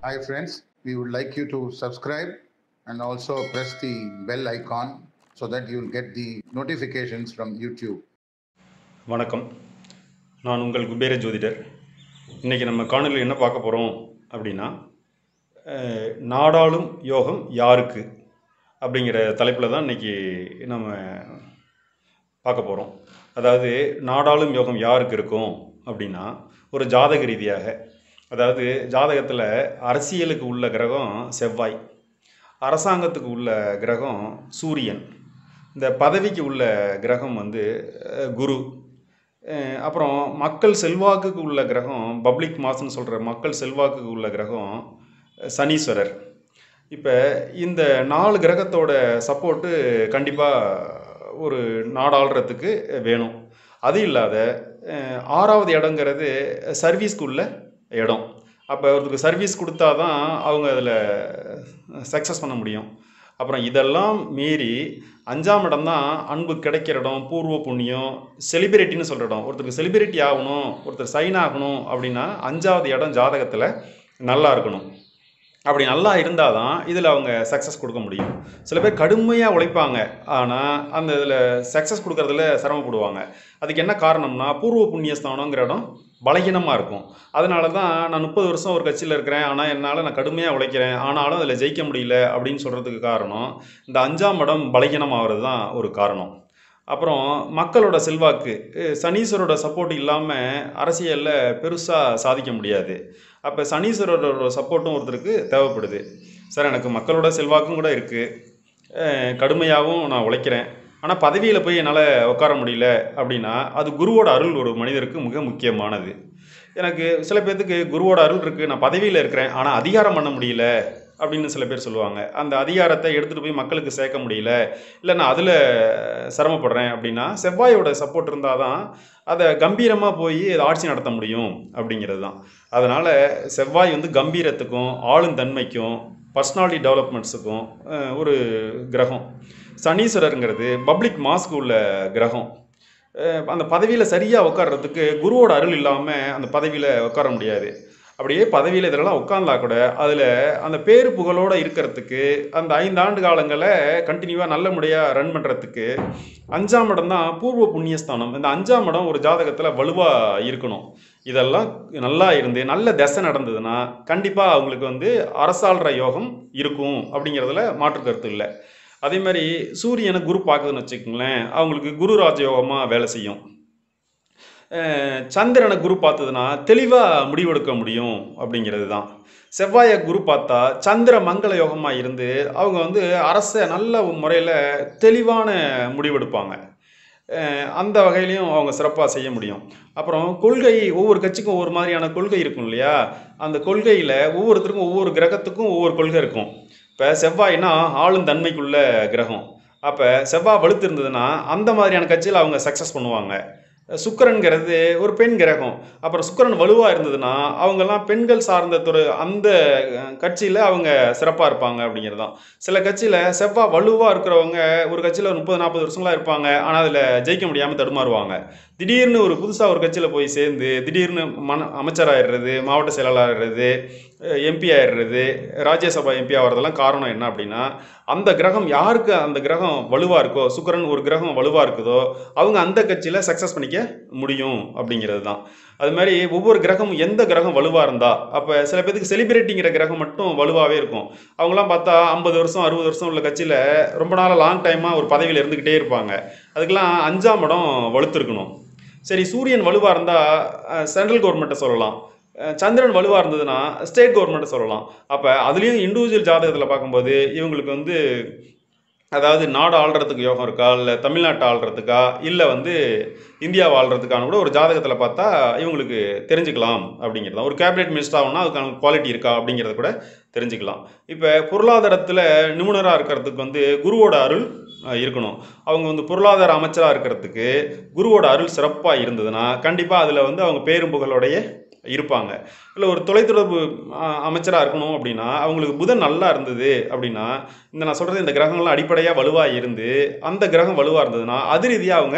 Hi, friends. We would like you to subscribe and also press the bell icon so that you'll get the notifications from YouTube. வணக்கம் நான் உங்கள் குபேர ஜோதிடர் இன்றைக்கி நம்ம காணொலியில் என்ன பார்க்க போகிறோம் அப்படின்னா அஹ், நாடாளும் யோகம் யாருக்கு அப்படிங்கிற தலைப்பில் தான் இன்றைக்கி நம்ம பார்க்க போகிறோம் அதாவது நாடாளும் யோகம் யாருக்கு இருக்கும் அப்படின்னா ஒரு ஜாதக ரீதியாக அதாவது ஜாதகத்தில் அரசியலுக்கு உள்ள கிரகம் செவ்வாய் அரசாங்கத்துக்கு உள்ள கிரகம் சூரியன் இந்த பதவிக்கு உள்ள கிரகம் வந்து அஹ், குரு அஹ், அப்புறம் மக்கள் செல்வாக்குக்கு உள்ள கிரகம் பப்ளிக் மாஸ்ன்னு சொல்கிற மக்கள் செல்வாக்குக்கு உள்ள கிரகம் அஹ், சனீஸ்வரர் இப்போ இந்த நாலு கிரகத்தோட சப்போர்ட்டு கண்டிப்பாக ஒரு நாடாளுறதுக்கு வேணும் அது இல்லாத அஹ், ஆறாவது இடங்கிறது சர்வீஸ்க்கு உள்ள இடம் அப்போ ஒருத்தருக்கு சர்வீஸ் கொடுத்தா தான் அவங்க அதில் சக்ஸஸ் பண்ண முடியும் அப்புறம் இதெல்லாம் மீறி அஞ்சாம் இடம் தான் அன்பு கிடைக்கிற இடம் பூர்வ புண்ணியம் செலிபிரிட்டின்னு சொல்கிற இடம் ஒருத்தருக்கு செலிபிரிட்டி ஆகணும் ஒருத்தர் சைன் ஆகணும் அப்படின்னா அஞ்சாவது இடம் ஜாதகத்தில் நல்லா இருக்கணும் அப்படி நல்லா இருந்தால் தான் இதில் அவங்க சக்ஸஸ் கொடுக்க முடியும் சில பேர் கடுமையாக உழைப்பாங்க ஆனால் அந்த இதில் சக்ஸஸ் கொடுக்கறதுல சிரமப்படுவாங்க அதுக்கு என்ன காரணம்னா பூர்வ புண்ணியஸ்தானங்கிற இடம் பலகீனமாக இருக்கும் அதனால தான் நான் முப்பது வருஷம் ஒரு கட்சியில் இருக்கிறேன் ஆனால் என்னால் நான் கடுமையாக உழைக்கிறேன் ஆனாலும் அதில் ஜெயிக்க முடியல அப்படின்னு சொல்கிறதுக்கு காரணம் இந்த அஞ்சாம் இடம் பலகீனமாகிறது தான் ஒரு காரணம் அப்புறம் மக்களோட செல்வாக்கு அஹ் சனீஸ்வரோட சப்போர்ட் இல்லாமல் அரசியலில் பெருசாக சாதிக்க முடியாது அப்போ சனீஸ்வரோட சப்போர்ட்டும் ஒருத்தருக்கு தேவைப்படுது சார் எனக்கு மக்களோட செல்வாக்கும் கூட இருக்குது கடுமையாகவும் நான் உழைக்கிறேன் ஆனால் பதவியில் போய் என்னால் உட்கார முடியல அப்படின்னா அது குருவோட அருள் ஒரு மனிதருக்கு மிக முக்கியமானது எனக்கு சில பேர்த்துக்கு குருவோட அருள் இருக்குது நான் பதவியில் இருக்கிறேன் ஆனால் அதிகாரம் பண்ண முடியல அப்படின்னு சில பேர் சொல்லுவாங்க அந்த அதிகாரத்தை எடுத்துகிட்டு போய் மக்களுக்கு சேர்க்க முடியல இல்லை நான் அதில் சிரமப்படுறேன் அப்படின்னா செவ்வாயோட சப்போர்ட் இருந்தால் தான் அதை கம்பீரமாக போய் அதை ஆட்சி நடத்த முடியும் அப்படிங்கிறது தான் அதனால் செவ்வாய் வந்து கம்பீரத்துக்கும் ஆளும் தன்மைக்கும் பர்சனாலிட்டி டெவலப்மெண்ட்ஸுக்கும் அஹ், ஒரு கிரகம் சனீஸ்வரருங்கிறது பப்ளிக் மாஸ்க்கு உள்ள கிரகம் அஹ், அந்த பதவியில் சரியாக உட்கார்றதுக்கு குருவோட அருள் இல்லாமல் அந்த பதவியில் உட்கார முடியாது அப்படியே பதவியில் இதெல்லாம் உட்கார்ந்தா கூட அதில் அந்த பேரு புகழோடு இருக்கிறதுக்கு அந்த ஐந்து ஆண்டு காலங்களை கண்டினியூவாக நல்ல முறையாக ரன் பண்ணுறதுக்கு அஞ்சாம் இடம் தான் பூர்வ புண்ணியஸ்தானம் இந்த அஞ்சாம் இடம் ஒரு ஜாதகத்தில் வலுவாக இருக்கணும் இதெல்லாம் நல்லா இருந்து நல்ல தசை நடந்ததுன்னா கண்டிப்பாக அவங்களுக்கு வந்து அரசாள்ற யோகம் இருக்கும் அப்படிங்கிறதுல மாற்று கருத்து இல்லை அதே மாதிரி சூரியனை குரு பார்க்குதுன்னு வச்சுக்கோங்களேன் அவங்களுக்கு குரு ராஜயோகமாக வேலை செய்யும் அஹ் சந்திரனை குரு பார்த்ததுன்னா தெளிவாக முடிவெடுக்க முடியும் அப்படிங்கிறது தான் செவ்வாயை குரு பார்த்தா சந்திர மங்கள யோகமாக இருந்து அவங்க வந்து அரசை நல்ல முறையில் தெளிவான முடிவெடுப்பாங்க அஹ் அந்த வகையிலையும் அவங்க சிறப்பாக செய்ய முடியும் அப்புறம் கொள்கை ஒவ்வொரு கட்சிக்கும் ஒவ்வொரு மாதிரியான கொள்கை இருக்கும் இல்லையா அந்த கொள்கையில் ஒவ்வொருத்தருக்கும் ஒவ்வொரு கிரகத்துக்கும் ஒவ்வொரு கொள்கை இருக்கும் இப்போ செவ்வாய்னா ஆளும் தன்மைக்குள்ள கிரகம் அப்போ செவ்வாய் வலுத்து இருந்ததுன்னா அந்த மாதிரியான கட்சியில் அவங்க சக்ஸஸ் பண்ணுவாங்க சுக்கிரன்கிறது ஒரு பெண் கிரகம் அப்புறம் சுக்கிரன் வலுவாக இருந்ததுன்னா அவங்கெல்லாம் பெண்கள் சார்ந்த துறை அந்த கட்சியில் அவங்க சிறப்பாக இருப்பாங்க அப்படிங்கிறது தான் சில கட்சியில் செவ்வாய் வலுவாக இருக்கிறவங்க ஒரு கட்சியில் ஒரு முப்பது நாற்பது வருஷங்களா இருப்பாங்க ஆனால் அதில் ஜெயிக்க முடியாமல் தடுமாறுவாங்க திடீர்னு ஒரு புதுசாக ஒரு கட்சியில் போய் சேர்ந்து திடீர்னு மன அமைச்சராகிடுறது மாவட்ட செயலாளராகிறது எம்பி ஆயிடுறது ராஜ்யசபா எம்பி ஆகிறதெல்லாம் காரணம் என்ன அப்படின்னா அந்த கிரகம் யாருக்கு அந்த கிரகம் வலுவாக இருக்கோ சுக்கிரன் ஒரு கிரகம் வலுவாக இருக்குதோ அவங்க அந்த கட்சியில் சக்ஸஸ் பண்ணிக்க முடியும் அப்படிங்கிறது தான் அது மாதிரி ஒவ்வொரு கிரகமும் எந்த கிரகம் வலுவாக இருந்தா அப்போ சில பேருக்கு செலிபிரிட்டிங்கிற கிரகம் மட்டும் வலுவாகவே இருக்கும் அவங்களாம் பார்த்தா ஐம்பது வருஷம் அறுபது வருஷம் உள்ள கட்சியில் ரொம்ப நாள் லாங் டைமாக ஒரு பதவியில் இருந்துக்கிட்டே இருப்பாங்க அதுக்கெல்லாம் அஞ்சாம் இடம் வலுத்திருக்கணும் சரி சூரியன் வலுவாக இருந்தால் சென்ட்ரல் கவர்மெண்ட்டை சொல்லலாம் அஹ் சந்திரன் வலுவாக இருந்ததுன்னா ஸ்டேட் கவர்மெண்ட்டை சொல்லலாம் அப்போ அதுலேயும் இண்டிவிஜுவல் ஜாதகத்தில் பார்க்கும்போது இவங்களுக்கு வந்து அதாவது நாடு ஆள்றதுக்கு யோகம் இருக்கா இல்லை தமிழ்நாட்டை ஆள்றதுக்கா இல்லை வந்து இந்தியாவை ஆள்றதுக்கான கூட ஒரு ஜாதகத்தில் பார்த்தா இவங்களுக்கு தெரிஞ்சுக்கலாம் அப்படிங்கிறது தான் ஒரு கேபினெட் மினிஸ்டர் ஆகணும்னா அதுக்கான குவாலிட்டி இருக்கா அப்படிங்கிறத கூட தெரிஞ்சுக்கலாம் இப்போ பொருளாதாரத்தில் நிபுணராக இருக்கிறதுக்கு வந்து குருவோட அருள் அஹ், இருக்கணும் அவங்க வந்து பொருளாதார அமைச்சராக இருக்கிறதுக்கு குருவோட அருள் சிறப்பாக இருந்ததுன்னா கண்டிப்பாக அதில் வந்து அவங்க பேரும் புகழோடைய இருப்பாங்க இல்லை ஒரு தொலைத்தொடர்பு அமைச்சராக இருக்கணும் அப்படின்னா அவங்களுக்கு புதன் நல்லா இருந்தது அப்படின்னா இந்த நான் சொல்கிறது இந்த கிரகங்கள்லாம் அடிப்படையாக வலுவாக இருந்து அந்த கிரகம் வலுவாக இருந்ததுன்னா அது ரீதியாக அவங்க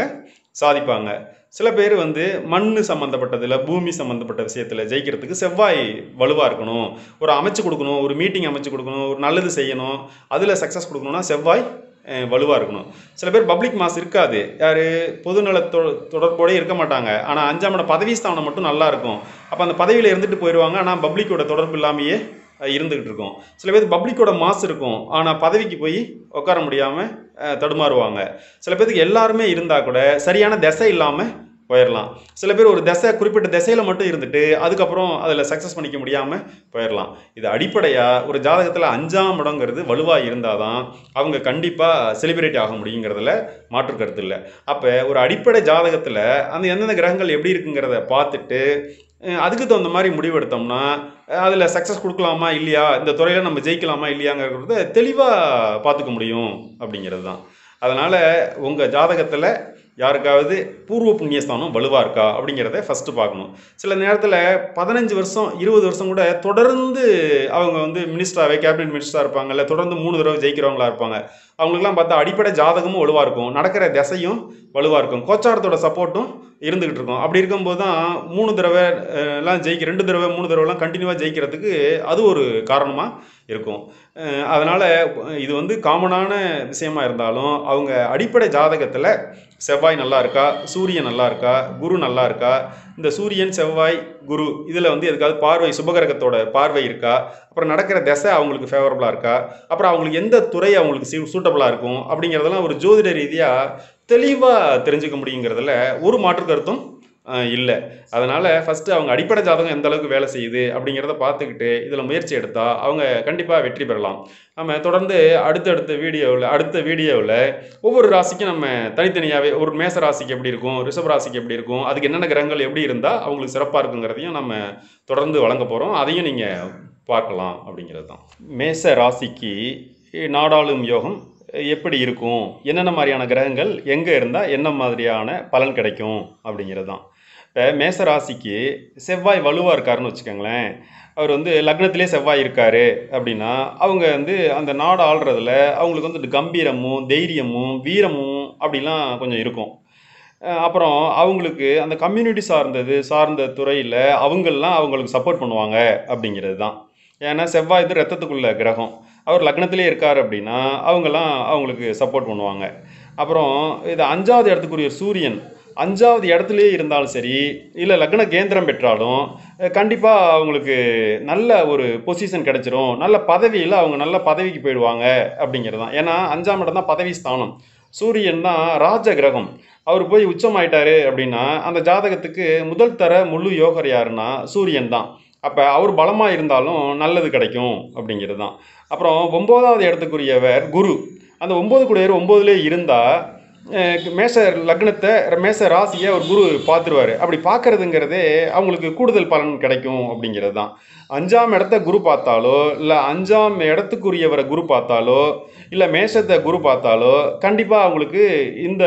சாதிப்பாங்க சில பேர் வந்து மண் சம்மந்தப்பட்டதில் பூமி சம்மந்தப்பட்ட விஷயத்தில் ஜெயிக்கிறதுக்கு செவ்வாய் வலுவாக இருக்கணும் ஒரு அமைச்சு கொடுக்கணும் ஒரு மீட்டிங் அமைச்சு கொடுக்கணும் ஒரு நல்லது செய்யணும் அதில் சக்ஸஸ் கொடுக்கணும்னா செவ்வாய் வலுவாக இருக்கணும் சில பேர் பப்ளிக் மாஸ் இருக்காது யார் பொதுநல தொ தொடர்போடே இருக்க மாட்டாங்க ஆனால் அஞ்சாம் இடம் பதவி ஸ்தானம் மட்டும் நல்லா இருக்கும் அப்போ அந்த பதவியில் இருந்துட்டு போயிடுவாங்க ஆனால் பப்ளிக்கோட தொடர்பு இல்லாமையே அஹ், இருந்துகிட்டு இருக்கும் சில பேர் பப்ளிக்கோட மாஸ் இருக்கும் ஆனால் பதவிக்கு போய் உட்கார முடியாமல் தடுமாறுவாங்க சில பேருக்கு எல்லாருமே இருந்தால் கூட சரியான திசை இல்லாமல் போயிடலாம் சில பேர் ஒரு திசை குறிப்பிட்ட திசையில் மட்டும் இருந்துட்டு அதுக்கப்புறம் அதில் சக்ஸஸ் பண்ணிக்க முடியாமல் போயிடலாம் இது அடிப்படையாக ஒரு ஜாதகத்தில் அஞ்சாம் இடங்கிறது வலுவாக இருந்தால் தான் அவங்க கண்டிப்பாக செலிப்ரேட் ஆக முடியுங்கிறதுல மாற்று கருத்து இல்லை அப்போ ஒரு அடிப்படை ஜாதகத்தில் அந்த எந்தெந்த கிரகங்கள் எப்படி இருக்குங்கிறத பார்த்துட்டு அஹ் அதுக்கு தகுந்த மாதிரி முடிவெடுத்தோம்னா அதில் சக்ஸஸ் கொடுக்கலாமா இல்லையா இந்த துறையில் நம்ம ஜெயிக்கலாமா இல்லையாங்கிறத தெளிவாக பார்த்துக்க முடியும் அப்படிங்கிறது தான் அதனால் உங்கள் ஜாதகத்தில் யாருக்காவது பூர்வ புண்ணியஸ்தானம் வலுவாக இருக்கா அப்படிங்கிறத ஃபஸ்ட்டு பார்க்கணும் சில நேரத்தில் பதினஞ்சு வருஷம் இருபது வருஷம் கூட தொடர்ந்து அவங்க வந்து மினிஸ்டராகவே கேபினட் மினிஸ்டராக இருப்பாங்கல்ல தொடர்ந்து மூணு தடவை ஜெயிக்கிறவங்களா இருப்பாங்க அவங்களுக்குலாம் பார்த்தா அடிப்படை ஜாதகமும் வலுவாக இருக்கும் நடக்கிற திசையும் வலுவாக இருக்கும் கோச்சாரத்தோட சப்போர்ட்டும் இருந்துகிட்டு இருக்கும் அப்படி இருக்கும்போது தான் மூணு தடவை அஹ், எல்லாம் ஜெயிக்க ரெண்டு தடவை மூணு தடவைலாம் கண்டினியூவாக ஜெயிக்கிறதுக்கு அது ஒரு காரணமாக இருக்கும் அஹ், அதனால் இது வந்து காமனான விஷயமா இருந்தாலும் அவங்க அடிப்படை ஜாதகத்தில் செவ்வாய் நல்லா இருக்கா சூரியன் நல்லா இருக்கா குரு நல்லா இருக்கா இந்த சூரியன் செவ்வாய் குரு இதில் வந்து எதுக்காவது பார்வை சுபகிரகத்தோட பார்வை இருக்கா அப்புறம் நடக்கிற திசை அவங்களுக்கு ஃபேவரபுளாக இருக்கா அப்புறம் அவங்களுக்கு எந்த துறை அவங்களுக்கு சூட்டபுளாக இருக்கும் அப்படிங்கிறதெல்லாம் ஒரு ஜோதிட ரீதியாக தெளிவாக தெரிஞ்சுக்க முடியுங்கிறதுல ஒரு மாற்று கருத்தும் இல்லை அதனால் ஃபஸ்ட்டு அவங்க அடிப்படை ஜாதகம் எந்த அளவுக்கு வேலை செய்யுது அப்படிங்கிறத பார்த்துக்கிட்டு இதில் முயற்சி எடுத்தால் அவங்க கண்டிப்பாக வெற்றி பெறலாம் நம்ம தொடர்ந்து அடுத்தடுத்த வீடியோவில் அடுத்த வீடியோவில் ஒவ்வொரு ராசிக்கும் நம்ம தனித்தனியாகவே ஒரு மேச ராசிக்கு எப்படி இருக்கும் ரிஷப ராசிக்கு எப்படி இருக்கும் அதுக்கு என்னென்ன கிரகங்கள் எப்படி இருந்தால் அவங்களுக்கு சிறப்பாக இருக்குங்கிறதையும் நம்ம தொடர்ந்து வழங்க போகிறோம் அதையும் நீங்கள் பார்க்கலாம் அப்படிங்கிறது தான் மேச ராசிக்கு நாடாளும் யோகம் எப்படி இருக்கும் என்னென்ன மாதிரியான கிரகங்கள் எங்கே இருந்தால் என்ன மாதிரியான பலன் கிடைக்கும் அப்படிங்கிறது தான் இப்போ மேச ராசிக்கு செவ்வாய் வலுவாக இருக்காருன்னு வச்சுக்கோங்களேன் அவர் வந்து லக்னத்திலே செவ்வாய் இருக்காரு அப்படின்னா அவங்க வந்து அந்த நாடு ஆள்றதுல அவங்களுக்கு வந்து கம்பீரமும் தைரியமும் வீரமும் அப்படிலாம் கொஞ்சம் இருக்கும் அஹ் அப்புறம் அவங்களுக்கு அந்த கம்யூனிட்டி சார்ந்தது சார்ந்த துறையில் அவங்கெல்லாம் அவங்களுக்கு சப்போர்ட் பண்ணுவாங்க அப்படிங்கிறது தான் ஏன்னா செவ்வாய் இது ரத்தத்துக்குள்ள கிரகம் அவர் லக்னத்திலே இருக்கார் அப்படின்னா அவங்கெல்லாம் அவங்களுக்கு சப்போர்ட் பண்ணுவாங்க அப்புறம் இது அஞ்சாவது இடத்துக்குரிய சூரியன் அஞ்சாவது இடத்துலயே இருந்தாலும் சரி இல்லை லக்ன கேந்திரம் பெற்றாலும் கண்டிப்பாக அவங்களுக்கு நல்ல ஒரு பொசிஷன் கிடைச்சிரும் நல்ல பதவியில் அவங்க நல்ல பதவிக்கு போயிடுவாங்க அப்படிங்கிறது தான் ஏன்னா அஞ்சாம் இடம் தான் பதவி ஸ்தானம் சூரியன் தான் ராஜ கிரகம் அவர் போய் உச்சமாயிட்டாரு அப்படின்னா அந்த ஜாதகத்துக்கு முதல் தர முழு யோகர் யாருன்னா சூரியன் தான் அப்போ அவர் பலமாக இருந்தாலும் நல்லது கிடைக்கும் அப்படிங்கிறது தான் அப்புறம் ஒம்போதாவது இடத்துக்குரியவர் குரு அந்த ஒம்பது கூடியவர் ஒம்போதுலேயே இருந்தால் மேச லக்னத்தை மேச ராசியை ஒரு குரு பார்த்துருவாரு அப்படி பார்க்கறதுங்கிறதே அவங்களுக்கு கூடுதல் பலன் கிடைக்கும் அப்படிங்கிறது தான் அஞ்சாம் இடத்த குரு பார்த்தாலோ இல்லை அஞ்சாம் இடத்துக்குரியவரை குரு பார்த்தாலோ இல்லை மேஷத்தை குரு பார்த்தாலோ கண்டிப்பாக அவங்களுக்கு இந்த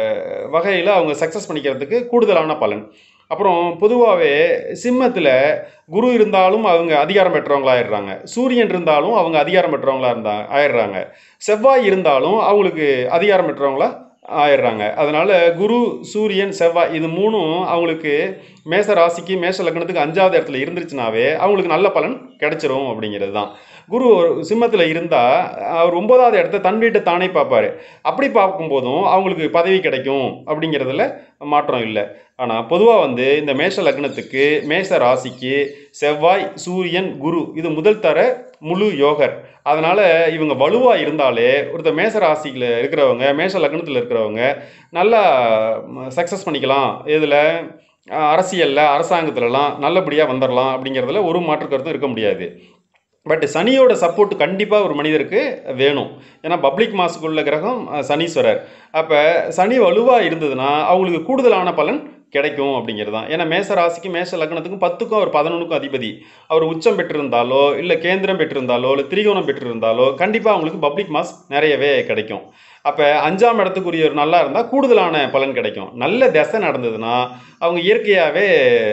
வகையில் அவங்க சக்ஸஸ் பண்ணிக்கிறதுக்கு கூடுதலான பலன் அப்புறம் பொதுவாகவே சிம்மத்தில் குரு இருந்தாலும் அவங்க அதிகாரம் பெற்றவங்களா ஆயிடுறாங்க சூரியன் இருந்தாலும் அவங்க அதிகாரம் பெற்றவங்களா இருந்தா ஆயிடுறாங்க செவ்வாய் இருந்தாலும் அவங்களுக்கு அதிகாரம் பெற்றவங்களா ஆயிடுறாங்க அதனால குரு சூரியன் செவ்வாய் இது மூணும் அவங்களுக்கு மேச ராசிக்கு மேச லக்னத்துக்கு அஞ்சாவது இடத்துல இருந்துருச்சுனாவே அவங்களுக்கு நல்ல பலன் கிடைச்சிரும் அப்படிங்கிறது தான் குரு ஒரு சிம்மத்தில் இருந்தால் அவர் ஒன்பதாவது இடத்த தன் வீட்டை தானே பார்ப்பாரு அப்படி பார்க்கும்போதும் அவங்களுக்கு பதவி கிடைக்கும் அப்படிங்கிறதுல மாற்றம் இல்லை ஆனால் பொதுவாக வந்து இந்த மேஷ லக்னத்துக்கு மேஷ ராசிக்கு செவ்வாய் சூரியன் குரு இது முதல் தர முழு யோகர் அதனால் இவங்க வலுவாக இருந்தாலே ஒருத்தர் மேச ராசியில் இருக்கிறவங்க மேஷ லக்னத்தில் இருக்கிறவங்க நல்லா சக்ஸஸ் பண்ணிக்கலாம் இதில் அரசியலில் அரசாங்கத்துலலாம் நல்லபடியாக வந்துடலாம் அப்படிங்கிறதுல ஒரு மாற்று கருத்தும் இருக்க முடியாது பட் சனியோட சப்போர்ட் கண்டிப்பாக ஒரு மனிதருக்கு வேணும் ஏன்னா பப்ளிக் மாசுக்குள்ள கிரகம் அஹ், சனீஸ்வரர் அப்போ சனி வலுவாக இருந்ததுன்னா அவங்களுக்கு கூடுதலான பலன் கிடைக்கும் அப்படிங்கிறது தான் ஏன்னா மேச ராசிக்கு மேச லக்னத்துக்கும் பத்துக்கும் அவர் பதினொன்றுக்கும் அதிபதி அவர் உச்சம் பெற்றிருந்தாலோ இல்லை கேந்திரம் பெற்றிருந்தாலோ இல்லை திரிகோணம் பெற்றிருந்தாலோ கண்டிப்பாக அவங்களுக்கு பப்ளிக் மாஸ் நிறையவே கிடைக்கும் அப்போ அஞ்சாம் இடத்துக்குரியவர் நல்லா இருந்தால் கூடுதலான பலன் கிடைக்கும் நல்ல திசை நடந்ததுன்னா அவங்க இயற்கையாகவே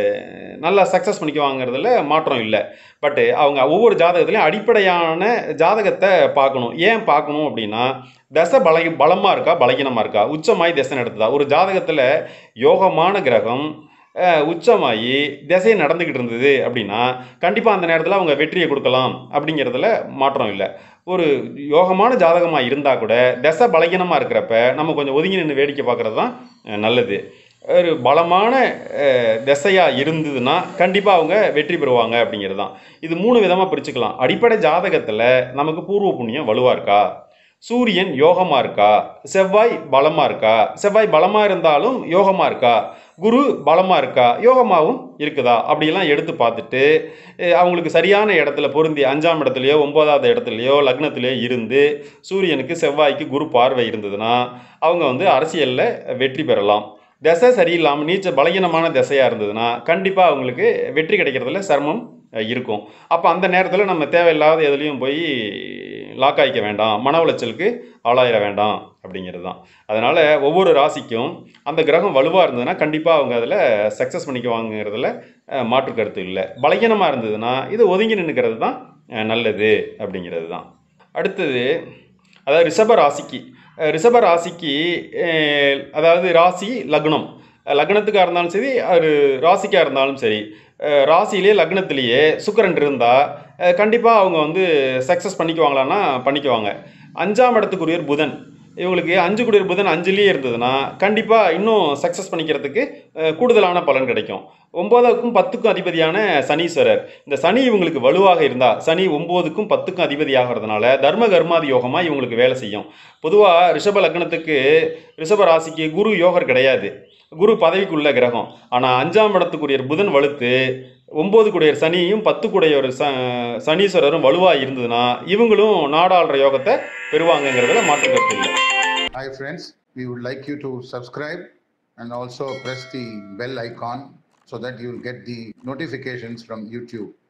நல்லா சக்ஸஸ் பண்ணிக்குவாங்கிறதுல மாற்றம் இல்லை பட்டு அவங்க ஒவ்வொரு ஜாதகத்துலையும் அடிப்படையான ஜாதகத்தை பார்க்கணும் ஏன் பார்க்கணும் அப்படின்னா தசை பல பலமாக இருக்கா பலகீனமாக இருக்கா உச்சமாய் திசை நடத்துதா ஒரு ஜாதகத்தில் யோகமான கிரகம் அஹ், உச்சமாகி திசை நடந்துக்கிட்டு இருந்தது அப்படின்னா கண்டிப்பாக அந்த நேரத்தில் அவங்க வெற்றியை கொடுக்கலாம் அப்படிங்கிறதுல மாற்றம் இல்லை ஒரு யோகமான ஜாதகமாக இருந்தால் கூட திசை பலகீனமாக இருக்கிறப்ப நம்ம கொஞ்சம் ஒதுங்கி நின்று வேடிக்கை பார்க்குறது தான் அஹ், நல்லது ஒரு பலமான திசையாக இருந்ததுன்னா கண்டிப்பாக அவங்க வெற்றி பெறுவாங்க அப்படிங்கிறது தான் இது மூணு விதமாக பிரிச்சுக்கலாம் அடிப்படை ஜாதகத்தில் நமக்கு பூர்வ புண்ணியம் வலுவாக இருக்கா சூரியன் யோகமாக இருக்கா செவ்வாய் பலமாக இருக்கா செவ்வாய் பலமாக இருந்தாலும் யோகமாக இருக்கா குரு பலமாக இருக்கா யோகமாகவும் இருக்குதா அப்படியெல்லாம் எடுத்து பார்த்துட்டு அஹ், அவங்களுக்கு சரியான இடத்துல பொருந்தி அஞ்சாம் இடத்துலையோ ஒன்பதாவது இடத்துலையோ லக்னத்திலையோ இருந்து சூரியனுக்கு செவ்வாய்க்கு குரு பார்வை இருந்ததுன்னா அவங்க வந்து அரசியலில் வெற்றி பெறலாம் திசை சரியில்லாமல் நீச்ச பலகீனமான திசையாக இருந்ததுன்னா கண்டிப்பாக அவங்களுக்கு வெற்றி கிடைக்கிறதுல சிரமம் அஹ், இருக்கும் அப்போ அந்த நேரத்தில் நம்ம தேவையில்லாத எதுலேயும் போய் லாக் ஆகிக்க வேண்டாம் மன உளைச்சலுக்கு ஆளாயிர வேண்டாம் அப்படிங்கிறது தான் அதனால் ஒவ்வொரு ராசிக்கும் அந்த கிரகம் வலுவாக இருந்ததுன்னா கண்டிப்பாக அவங்க அதில் சக்ஸஸ் பண்ணிக்குவாங்கிறதுல அஹ், மாற்று கருத்து இல்லை பலகீனமாக இருந்ததுன்னா இது ஒதுங்கி நின்றுக்கிறது தான் அஹ், நல்லது அப்படிங்கிறது தான் அடுத்தது அதாவது ரிஷப ராசிக்கு அஹ், ரிஷப ராசிக்கு அஹ், அதாவது ராசி லக்னம் அஹ், லக்னத்துக்காக இருந்தாலும் சரி ஒரு ராசிக்காக இருந்தாலும் சரி அஹ், ராசியிலே லக்னத்திலேயே சுக்கிரன் இருந்தால் கண்டிப்பாக அவங்க வந்து சக்ஸஸ் பண்ணிக்குவாங்களான்னா பண்ணிக்குவாங்க அஞ்சாம் இடத்துக்குரியர் புதன் இவங்களுக்கு அஞ்சு குடியர் புதன் அஞ்சுலேயே இருந்ததுன்னா கண்டிப்பாக இன்னும் சக்ஸஸ் பண்ணிக்கிறதுக்கு அஹ், கூடுதலான பலன் கிடைக்கும் ஒன்பதுக்கும் பத்துக்கும் அதிபதியான சனீஸ்வரர் இந்த சனி இவங்களுக்கு வலுவாக இருந்தால் சனி ஒம்போதுக்கும் பத்துக்கும் அதிபதி ஆகிறதுனால தர்ம கர்மாதி யோகமாக இவங்களுக்கு வேலை செய்யும் பொதுவாக ரிஷப லக்னத்துக்கு ரிஷப ராசிக்கு குரு யோகர் கிடையாது குரு பதவிக்குள்ள கிரகம் ஆனால் அஞ்சாம் இடத்துக்குரியர் புதன் வலுத்து ஒம்பது குடையர் சனியும் பத்து குடையர் ச சனீஸ்வரரும் வலுவாக இருந்ததுன்னா இவங்களும் நாடாளுற யோகத்தை பெறுவாங்கங்கிறதுல மாற்று கருத்து இல்லை Hi friends, we would like you to subscribe and also press the bell icon so that you will get the notifications from YouTube.